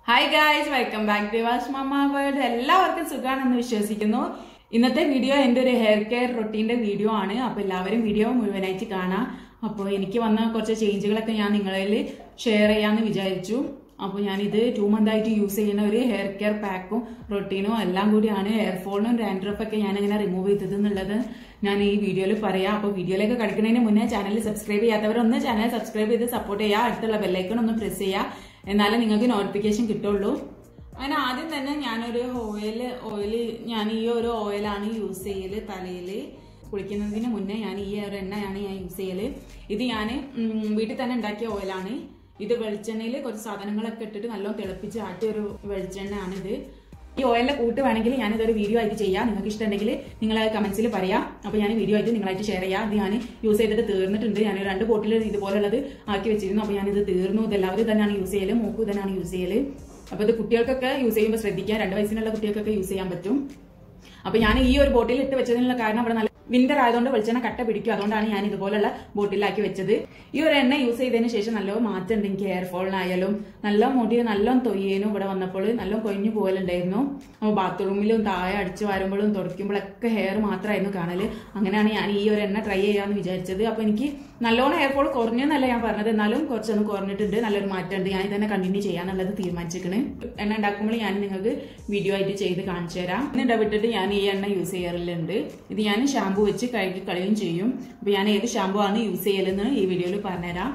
hi guys welcome back to wash mamma world എല്ലാവർക്കും സുഖാണെന്ന് വിശ്വസിക്കുന്നു ഇന്നത്തെ വീഡിയോ എൻ്റെ ഒരു ഹെയർ കെയർ റൊട്ടീൻ്റെ വീഡിയോ ആണ് അപ്പോൾ എല്ലാവരും വീഡിയോ മുഴുവനായിട്ട് കാണാം അപ്പോൾ എനിക്ക് വന്ന കുറച്ച് ചേഞ്ചുകളൊക്കെ ഞാൻ നിങ്ങളിൽ ഷെയർ ചെയ്യാമെന്ന് വിചാരിച്ചു അപ്പോൾ ഞാനിത് ടു മന്ത് ആയിട്ട് യൂസ് ചെയ്യുന്ന ഒരു ഹെയർ കെയർ പാക്കും റൊട്ടീനും എല്ലാം കൂടിയാണ് ഹെയർ ഫോളിനും ഡാൻഡ്രഫ് ഒക്കെ ഞാൻ ഇങ്ങനെ റിമൂവ് ചെയ്തത് എന്നുള്ളത് ഞാൻ ഈ വീഡിയോയിൽ പറയാം അപ്പോൾ വീഡിയോയിലേക്ക് കിടക്കുന്നതിന് മുന്നേ ചാനൽ സബ്സ്ക്രൈബ് ചെയ്യാത്തവരൊന്ന് ചാനൽ സബ്സ്ക്രൈബ് ചെയ്ത് സപ്പോർട്ട് ചെയ്യുക അടുത്തുള്ള ബെല്ലൈക്കൺ ഒന്ന് പ്രസ് ചെയ്യുക എന്നാലേ നിങ്ങൾക്ക് നോട്ടിഫിക്കേഷൻ കിട്ടുള്ളൂ അങ്ങനെ ആദ്യം തന്നെ ഞാനൊരു ഓയിൽ ഓയിൽ ഞാൻ ഈ ഒരു ഓയിലാണ് യൂസ് ചെയ്യല് തലയിൽ കുളിക്കുന്നതിന് മുന്നേ ഞാൻ ഈ ഒരു എണ്ണയാണ് ഞാൻ യൂസ് ചെയ്യല് ഇത് ഞാൻ വീട്ടിൽ തന്നെ ഉണ്ടാക്കിയ ഓയിലാണ് ഇത് വെളിച്ചെണ്ണയിൽ കുറച്ച് സാധനങ്ങളൊക്കെ ഇട്ടിട്ട് നല്ലോണം തിളപ്പിച്ച് ആട്ടിയ ഒരു വെളിച്ചെണ്ണയാണിത് ഈ ഓയിലിന്റെ കൂട്ട് വേണമെങ്കിൽ ഞാൻ ഇതൊരു വീഡിയോ ആയിട്ട് ചെയ്യാം നിങ്ങൾക്ക് ഇഷ്ടമുണ്ടെങ്കിൽ നിങ്ങൾ കമന്റ്സിൽ പറയാം അപ്പോൾ ഞാൻ വീഡിയോ ആയിട്ട് നിങ്ങളായിട്ട് ഷെയർ ചെയ്യാം ഇത് ഞാൻ യൂസ് ചെയ്തിട്ട് തീർന്നിട്ടുണ്ട് ഞാൻ രണ്ട് ബോട്ടിൽ ഇതുപോലുള്ളത് ആക്കി വെച്ചിരുന്നു അപ്പോൾ ഞാനിത് തീർന്നു ഇത് എല്ലാവരും തന്നെയാണ് യൂസ് ചെയ്യല് മൂക്കു തന്നെയാണ് യൂസ് ചെയ്യല് അപ്പോൾ ഇത് കുട്ടികൾക്കൊക്കെ യൂസ് ചെയ്യുമ്പോൾ ശ്രദ്ധിക്കാം രണ്ട് വയസ്സിനുള്ള കുട്ടികൾക്കൊക്കെ യൂസ് ചെയ്യാൻ പറ്റും അപ്പൊ ഞാൻ ഈ ഒരു ബോട്ടിൽ ഇട്ട് വെച്ചതിനുള്ള കാരണം അവിടെ നല്ല വിന്റർ ആയതുകൊണ്ട് വെളിച്ചെണ്ണ കട്ട പിടിക്കും അതുകൊണ്ടാണ് ഞാൻ ഇതുപോലുള്ള ബോട്ടിലാക്കി വെച്ചത് ഈ ഒരു എണ്ണ യൂസ് ചെയ്തതിന് ശേഷം നല്ല മാറ്റം ഉണ്ട് എനിക്ക് ഹെയർ ഫോളിനായാലും നല്ല മുടി നല്ല തൊയ്യേനും ഇവിടെ വന്നപ്പോൾ നല്ല കൊഞ്ഞു പോകലുണ്ടായിരുന്നു അപ്പോൾ ബാത്റൂമിലും താഴെ അടിച്ചു വരുമ്പോഴും തുടയ്ക്കുമ്പോഴൊക്കെ ഹെയർ മാത്രമായിരുന്നു കാണല് അങ്ങനെയാണ് ഞാൻ ഈ ഒരു എണ്ണ ട്രൈ ചെയ്യാമെന്ന് വിചാരിച്ചത് അപ്പോൾ എനിക്ക് നല്ലോണം ഹെയർ ഫോൾ കുറഞ്ഞെന്നല്ല ഞാൻ പറഞ്ഞത് എന്നാലും കുറച്ചൊന്ന് കുറഞ്ഞിട്ടുണ്ട് നല്ലൊരു മാറ്റമുണ്ട് ഞാൻ ഇതന്നെ കണ്ടിന്യൂ ചെയ്യാന്നുള്ളത് തീരുമാനിച്ചിരിക്കണ് എണ്ണ ഉണ്ടാക്കുമ്പോൾ ഞാൻ നിങ്ങൾക്ക് വീഡിയോ ആയിട്ട് ചെയ്ത് കാണിച്ചു തരാം എന്നിട്ട് വിട്ടിട്ട് ഞാൻ ഈ എണ്ണ യൂസ് ചെയ്യാറുണ്ട് ഇത് ഞാൻ ഷാമ്പു വെച്ച് കഴുകി കളയുകയും ചെയ്യും അപ്പോൾ ഞാൻ ഏത് ഷാമ്പു ആണ് യൂസ് ചെയ്യലെന്ന് ഈ വീഡിയോയിൽ പറഞ്ഞുതരാം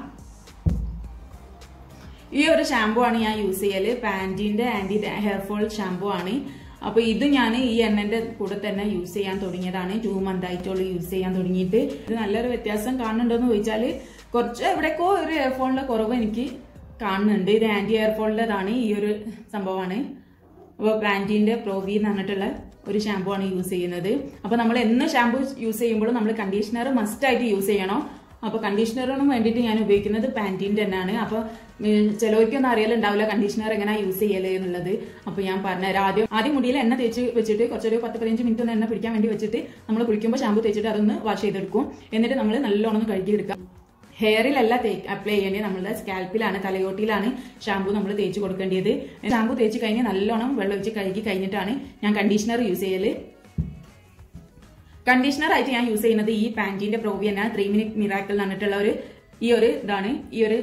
ഈ ഒരു ഷാമ്പു ആണ് ഞാൻ യൂസ് ചെയ്യല് പാൻറ്റിന്റെ ആന്റി ഹെയർ ഫോൾ ഷാമ്പു ആണ് അപ്പൊ ഇത് ഞാൻ ഈ എണ്ണന്റെ കൂടെ തന്നെ യൂസ് ചെയ്യാൻ തുടങ്ങിയതാണ് ടു മന്ത് ആയിട്ടുള്ളൂ യൂസ് ചെയ്യാൻ തുടങ്ങിയിട്ട് ഇത് നല്ലൊരു വ്യത്യാസം കാണുന്നുണ്ടോന്ന് ചോദിച്ചാല് കുറച്ച് എവിടേക്കോ ഒരു ഹെയർ ഫോളിന്റെ കുറവ് എനിക്ക് കാണുന്നുണ്ട് ഇത് ആന്റി ഹെയർ ഫോളിൻ്റെതാണ് ഈ ഒരു സംഭവമാണ് അപ്പോൾ ബ്രാൻഡിന്റെ പ്രോവി എന്ന് പറഞ്ഞിട്ടുള്ള ഒരു ഷാമ്പു ആണ് യൂസ് ചെയ്യുന്നത് അപ്പോൾ നമ്മൾ എന്ന് ഷാമ്പു യൂസ് ചെയ്യുമ്പോഴും നമ്മൾ കണ്ടീഷണർ മസ്റ്റ് ആയിട്ട് യൂസ് ചെയ്യണം അപ്പോൾ കണ്ടീഷണറിനും വേണ്ടിയിട്ട് ഞാൻ ഉപയോഗിക്കുന്നത് പാൻറ്റീൻ്റെ തന്നെയാണ് അപ്പോൾ ചിലവർക്കൊന്നും അറിയലുണ്ടാവില്ല കണ്ടീഷണർ എങ്ങനെ യൂസ് ചെയ്യല് എന്നുള്ളത് അപ്പോൾ ഞാൻ പറഞ്ഞുതരാം ആദ്യം ആദ്യം മുടിയിൽ എണ്ണ തേച്ച് വെച്ചിട്ട് കുറച്ചൊരു പത്ത് പതിനഞ്ച് മിനിറ്റ് ഒന്ന് എണ്ണ പിടിക്കാൻ വേണ്ടി വെച്ചിട്ട് നമ്മൾ കുളിക്കുമ്പോൾ ഷാമ്പു തേച്ചിട്ട് അതൊന്ന് വാഷ് ചെയ്തെടുക്കും എന്നിട്ട് നമ്മൾ നല്ലോണം ഒന്ന് കഴുകി എടുക്കാം ഹെയറിലല്ല അപ്ലൈ ചെയ്യേണ്ടത് നമ്മളുടെ സ്കാൽപ്പിലാണ് തലയോട്ടിയിലാണ് ഷാമ്പു നമ്മൾ തേച്ച് കൊടുക്കേണ്ടത് ഷാമ്പു തേച്ച് കഴിഞ്ഞ് നല്ലോണം വെള്ളം ഒഴിച്ച് കഴുകി കഴിഞ്ഞിട്ടാണ് ഞാൻ കണ്ടീഷണർ യൂസ് ചെയ്യല് കണ്ടീഷണർ ആയിട്ട് ഞാൻ യൂസ് ചെയ്യുന്നത് ഈ പാൻറ്റിന്റെ പ്രോവി തന്നെ ത്രീ മിനിറ്റ് മിറാക്കിൾ എന്ന് പറഞ്ഞിട്ടുള്ള ഒരു ഈ ഒരു ഇതാണ് ഈ ഒരു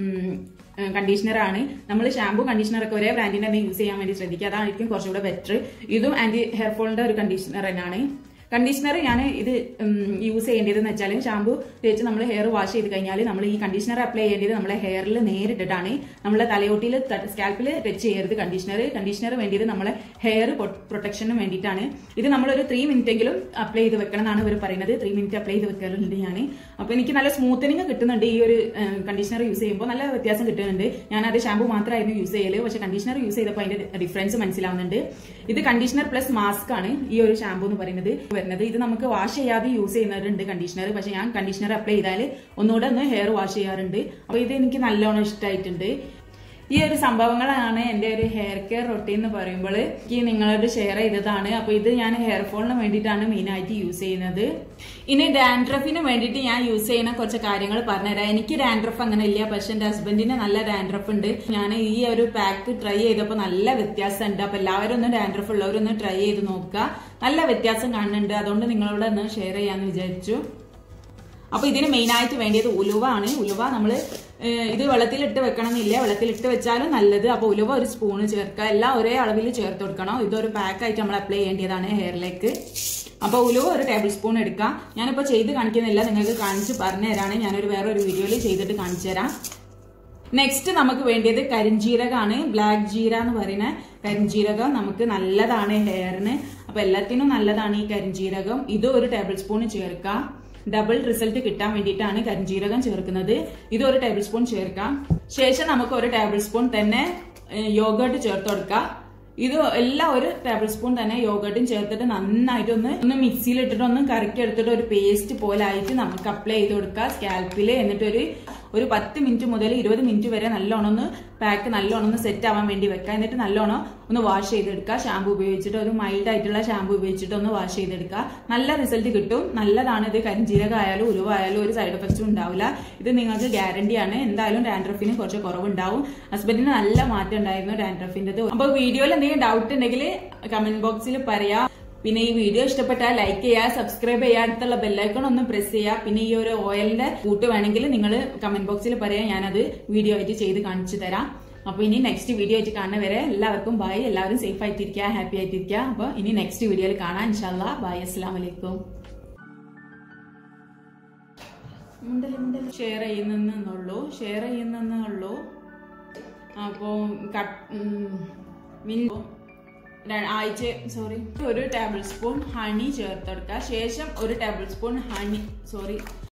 കണ്ടീഷണർ ആണ് നമ്മൾ ഷാമ്പു കണ്ടീഷണർ ഒക്കെ ഒരേ ബ്രാൻഡിന്റെ തന്നെ യൂസ് ചെയ്യാൻ വേണ്ടി ശ്രദ്ധിക്കുക അതായിരിക്കും കുറച്ചുകൂടെ ബെറ്റർ ഇതും ആന്റി ഹെയർ ഫോളിന്റെ ഒരു കണ്ടീഷണർ തന്നെയാണ് കണ്ടീഷണർ ഞാൻ ഇത് യൂസ് ചെയ്യേണ്ടതെന്ന് വെച്ചാൽ ഷാമ്പു തേച്ച് നമ്മൾ ഹെയർ വാഷ് ചെയ്ത് കഴിഞ്ഞാൽ നമ്മൾ ഈ കണ്ടീഷണർ അപ്ലൈ ചെയ്യേണ്ടത് നമ്മളെ ഹെയറിൽ നേരിട്ടിട്ടാണ് നമ്മളെ തലയോട്ടിയിൽ സ്കാൽപ്പിൽ ടച്ച് ചെയ്യരുത് കണ്ടീഷണർ കണ്ടീഷണർ വേണ്ടിയത് നമ്മളെ ഹെയർ പ്രൊട്ടക്ഷന് വേണ്ടിയിട്ടാണ് ഇത് നമ്മളൊരു ത്രീ മിനിറ്റ് എങ്കിലും അപ്ലൈ ചെയ്ത് വെക്കണം എന്നാണ് ഇവർ പറയുന്നത് ത്രീ മിനിറ്റ് അപ്ലൈ ചെയ്ത് വെക്കാറുണ്ട് ഞാൻ അപ്പോൾ എനിക്ക് നല്ല സ്മൂത്തനിങ് കിട്ടുന്നുണ്ട് ഈ ഒരു കണ്ടീഷണർ യൂസ് ചെയ്യുമ്പോൾ നല്ല വ്യത്യാസം കിട്ടുന്നുണ്ട് ഞാൻ അത് ഷാമ്പു മാത്രമായിരുന്നു യൂസ് ചെയ്യല് പക്ഷേ കണ്ടീഷണർ യൂസ് ചെയ്തപ്പോൾ അതിന്റെ ഡിഫറൻസ് മനസ്സിലാവുന്നുണ്ട് ഇത് കണ്ടീഷണർ പ്ലസ് മാസ്ക് ആണ് ഈ ഒരു ഷാമ്പു എന്ന് പറയുന്നത് വരുന്നത് ഇത് നമുക്ക് വാഷ് ചെയ്യാതെ യൂസ് ചെയ്യുന്നവരുണ്ട് കണ്ടീഷണർ പക്ഷെ ഞാൻ കണ്ടീഷണർ അപ്ലൈ ചെയ്താൽ ഒന്നുകൂടെ ഒന്ന് ഹെയർ വാഷ് ചെയ്യാറുണ്ട് അപ്പോൾ ഇത് എനിക്ക് നല്ലോണം ഇഷ്ടമായിട്ടുണ്ട് ഈ ഒരു സംഭവങ്ങളാണ് എൻ്റെ ഒരു ഹെയർ കെയർ റൊട്ടീൻ എന്ന് പറയുമ്പോൾ എനിക്ക് നിങ്ങളോട് ഷെയർ ചെയ്തതാണ് അപ്പോൾ ഇത് ഞാൻ ഹെയർ ഫോളിന് വേണ്ടിയിട്ടാണ് മെയിനായിട്ട് യൂസ് ചെയ്യുന്നത് ഇനി ഡാൻഡ്രഫിന് വേണ്ടിയിട്ട് ഞാൻ യൂസ് ചെയ്യുന്ന കുറച്ച് കാര്യങ്ങൾ പറഞ്ഞുതരാം എനിക്ക് ഡാൻഡ്രഫ് അങ്ങനെ ഇല്ല പക്ഷെ എൻ്റെ ഹസ്ബൻഡിന് നല്ല ഡാൻഡ്രഫ് ഉണ്ട് ഞാൻ ഈ ഒരു പാക്ക് ട്രൈ ചെയ്തപ്പോൾ നല്ല വ്യത്യാസമുണ്ട് അപ്പോൾ എല്ലാവരും ഒന്ന് ഡാൻഡ്രഫ് ഉള്ളവരൊന്ന് ട്രൈ ചെയ്ത് നോക്കുക നല്ല വ്യത്യാസം കാണുന്നുണ്ട് അതുകൊണ്ട് നിങ്ങളോട് ഒന്ന് ഷെയർ ചെയ്യാമെന്ന് വിചാരിച്ചു അപ്പൊ ഇതിന് മെയിൻ ആയിട്ട് വേണ്ടിയത് ഉലുവ ആണ് ഉലുവ നമ്മൾ ഇത് വെള്ളത്തിലിട്ട് വെക്കണമെന്നില്ല വെള്ളത്തിലിട്ട് വെച്ചാലും നല്ലത് അപ്പൊ ഉലുവ ഒരു സ്പൂണ് ചേർക്കുക എല്ലാം ഒരേ അളവിൽ ചേർത്ത് കൊടുക്കണം ഇതൊരു പാക്ക് ആയിട്ട് നമ്മൾ അപ്ലൈ ചെയ്യേണ്ടതാണ് ഹെയറിലേക്ക് അപ്പൊ ഉലുവ ഒരു ടേബിൾ സ്പൂൺ എടുക്കാം ഞാനിപ്പോ ചെയ്ത് കാണിക്കുന്നില്ല നിങ്ങൾക്ക് കാണിച്ച് പറഞ്ഞു തരാണ് ഞാനൊരു വേറെ ഒരു വീഡിയോയിൽ ചെയ്തിട്ട് കാണിച്ചു തരാം നെക്സ്റ്റ് നമുക്ക് വേണ്ടിയത് കരിഞ്ജീരകമാണ് ബ്ലാക്ക് ജീര എന്ന് പറയുന്ന കരിഞ്ജീരകം നമുക്ക് നല്ലതാണ് ഹെയറിന് അപ്പൊ എല്ലാത്തിനും നല്ലതാണ് ഈ കരിഞ്ജീരകം ഇത് ഒരു ടേബിൾ സ്പൂൺ ചേർക്കാം ഡബിൾ റിസൾട്ട് കിട്ടാൻ വേണ്ടിയിട്ടാണ് കരിഞ്ജീരകം ചേർക്കുന്നത് ഇത് ഒരു ടേബിൾ സ്പൂൺ ചേർക്കാം ശേഷം നമുക്ക് ഒരു ടേബിൾ സ്പൂൺ തന്നെ യോഗേർട്ട് ചേർത്ത് കൊടുക്കാം ഇത് എല്ലാം ഒരു ടേബിൾ സ്പൂൺ തന്നെ യോഗട്ടും ചേർത്തിട്ട് നന്നായിട്ട് ഒന്ന് ഒന്ന് മിക്സിയിൽ ഇട്ടിട്ട് ഒന്ന് കറക്കി എടുത്തിട്ട് ഒരു പേസ്റ്റ് പോലെ ആയിട്ട് നമുക്ക് അപ്ലൈ ചെയ്ത് കൊടുക്കുക സ്കാൽപ്പിൽ എന്നിട്ട് ഒരു ഒരു പത്ത് മിനിറ്റ് മുതൽ ഇരുപത് മിനിറ്റ് വരെ നല്ലോണം ഒന്ന് പാക്ക് നല്ലോണം ഒന്ന് സെറ്റ് ആവാൻ വേണ്ടി വെക്കുക എന്നിട്ട് നല്ലോണം ഒന്ന് വാഷ് ചെയ്തെടുക്കുക ഷാമ്പു ഉപയോഗിച്ചിട്ട് ഒരു മൈൽഡ് ആയിട്ടുള്ള ഷാമ്പു ഉപയോഗിച്ചിട്ട് ഒന്ന് വാഷ് ചെയ്തെടുക്കുക നല്ല റിസൾട്ട് കിട്ടും നല്ലതാണ് ഇത് കരിഞ്ജീരകമായാലും ഉരുവായാലും ഒരു സൈഡ് എഫക്റ്റും ഉണ്ടാവില്ല ഇത് നിങ്ങൾക്ക് ഗ്യാരണ്ടിയാണ് എന്തായാലും ഡാൻഡ്രഫിന് കുറച്ച് കുറവുണ്ടാവും ഹസ്ബൻഡിന് നല്ല മാറ്റം ഉണ്ടായിരുന്നു ഡാൻഡ്രഫിൻ്റെത് അപ്പോൾ വീഡിയോയിൽ എന്തെങ്കിലും ഡൗട്ട് ഉണ്ടെങ്കിൽ കമന്റ് ബോക്സിൽ പറയാം പിന്നെ ഈ വീഡിയോ ഇഷ്ടപ്പെട്ടാൽ ലൈക്ക് ചെയ്യുക സബ്സ്ക്രൈബ് ചെയ്യുക അടുത്തുള്ള ബെല്ലൈക്കൺ ഒന്ന് പ്രസ് ചെയ്യുക പിന്നെ ഈ ഒരു ഓയിലിന്റെ കൂട്ട് വേണമെങ്കിൽ നിങ്ങൾ കമന്റ് ബോക്സിൽ പറയാം ഞാനത് വീഡിയോ ആയിട്ട് ചെയ്ത് കാണിച്ചു തരാം അപ്പൊ ഇനി നെക്സ്റ്റ് വീഡിയോ ആയിട്ട് കാണുന്ന വരെ എല്ലാവർക്കും ബൈ എല്ലാവരും സേഫ് ആയിട്ടിരിക്കുക ഹാപ്പി ആയിട്ടിരിക്കുക അപ്പൊ ഇനി നെക്സ്റ്റ് വീഡിയോയിൽ കാണാം ഇൻഷാല്ല ബൈ അസ്സാം വലൈക്കും ഷെയർ ചെയ്യുന്നെന്നുള്ളൂ ഷെയർ ചെയ്യുന്നെന്നുള്ളൂ അപ്പോൾ കട്ട് മിൻ ആഴ്ച സോറി ഒരു ടേബിൾ സ്പൂൺ ഹണി ചേർത്തെടുക്കുക ശേഷം ഒരു ടേബിൾ സ്പൂൺ ഹണി സോറി